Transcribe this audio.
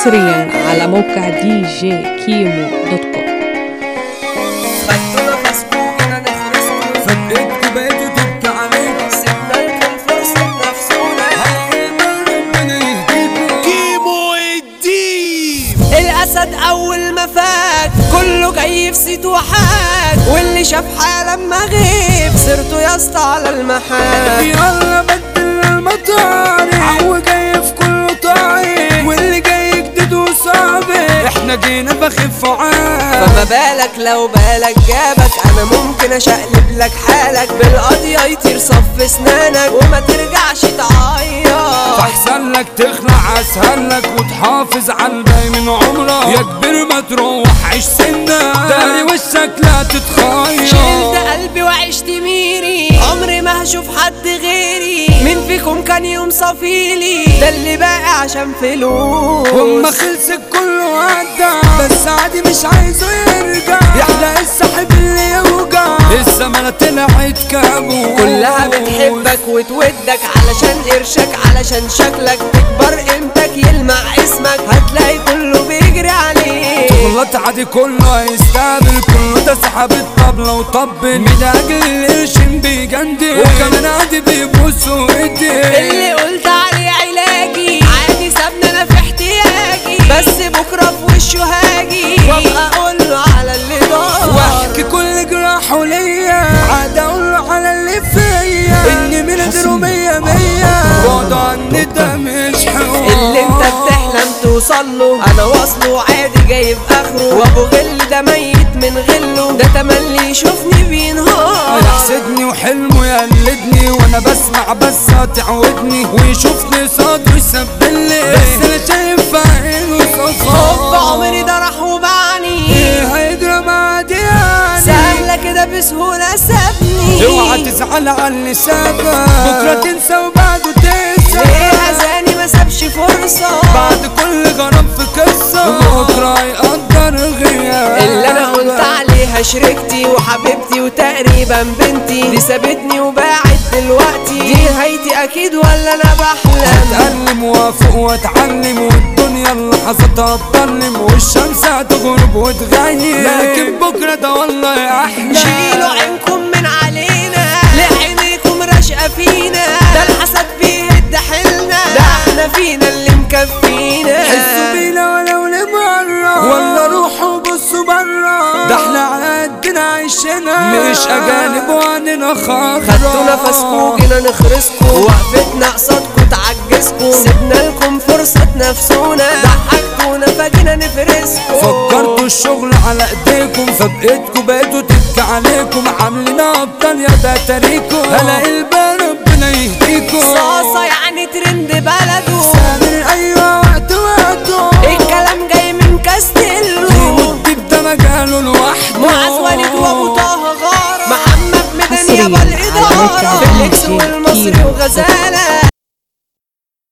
حصريا على موقع دي جي كيمو دوت كوم خدتونا فاسبوكنا نفرسكم فديتكوا بقيتوا تبكي عليك سيبنا لكم فرصة نفسونا ربنا يهديكوا كيمو الديب الأسد أول ما فات كله جاي في سيت وحاج واللي شاف حالة لما غيب سيرته يا اسطى على المحال يلا بدل المطاري عو جاي في كله طاير واللي جاي جديد وصابر احنا جينا بخف وعاد فما بالك لو بالك جابك انا ممكن اشقلب لك حالك بالقضية يطير صف اسنانك وما ترجعش تعيط فاحسن لك تخلع اسهل لك وتحافظ على الباقي من عمرك يا كبير ما تروح عيش سنة داري وشك لا تتخير شلت قلبي وعشت ميري عمري ما هشوف حد غيري مين فيكم كان يوم صفيلي ده اللي باقي عشان وما فلوس خلصت كله عدى بس عادي مش عايزه يرجع يحلى السحب اللي يوجع الزمانة طلعت كابوس كلها بتحبك وتودك علشان قرشك علشان شكلك تكبر قيمتك يلمع اسمك هتلاقي كله بيجري عليك غلط عادي كله هيستقبل كله ده سحب الطبلة وطبل من اجل القرشين بيجندل وكمان عادي بيبوسوا ايدي اللي قلت عليه علاجي عادي سابني انا في احتياجي بس بكره في وشه هاجي وابقى اقول له على اللي ضاع واحكي كل جراحه ليا عاد اقول له على اللي فيا اني من غيره مية مية بعد عني ده مش حقوق اللي انت بتحلم توصل له انا واصله عادي جايب اخره وابو غل ده ميت من غله ده تملي يشوفني بينهار يحسدني وحلمه يقلدني وانا بسمع بس هتعودني ويشوفني صاد ويسبلي بس انا شايف في عينه حب صفار عمري ده راح وبعني ايه هيجرى معادي يعني سهلة كده بسهولة سابني اوعى تزعل على اللي سابك بكره تنسى وبعده تنسى ليه هزاني ما سابش فرصة بعد كل غرام في قصه بكره يقدر غياب اللي انا قلت عليها شريكتي وحبيبتي وتقريبا بنتي دي سابتني وباعت دلوقتي دي نهايتي اكيد ولا انا بحلم اتعلم وافق واتعلم والدنيا اللحظات هتضلم والشمس هتغرب وتغير لكن بكره ده والله احلى شيلوا عينكم من علينا لعينيكم راشقة فينا ده الحسد بيهد حيلنا ده احنا فينا اللي مكفينا حسوا بينا ولو لمرة ولا روحوا بصوا برا ده احنا على قدنا عايشنا مش اجانب وعننا خضرا خدتونا فاسكوكنا نخرسكوا وقفتنا قصادكوا تعجزكوا سيبنا لكم فرصة نفسونا ضحكتونا فجينا نفرسكوا فكرتوا الشغل على ايديكم فبقيتكوا بقيتوا تبكي عليكم عاملين ابطال يا ده تاريكم هلا الباب ربنا يهديكم صاصة يعني ترند بلده سامر ايوه وقت وقته الكلام جاي من كاستيلو الديب ده مجاله لوحده معاذ وليد وابو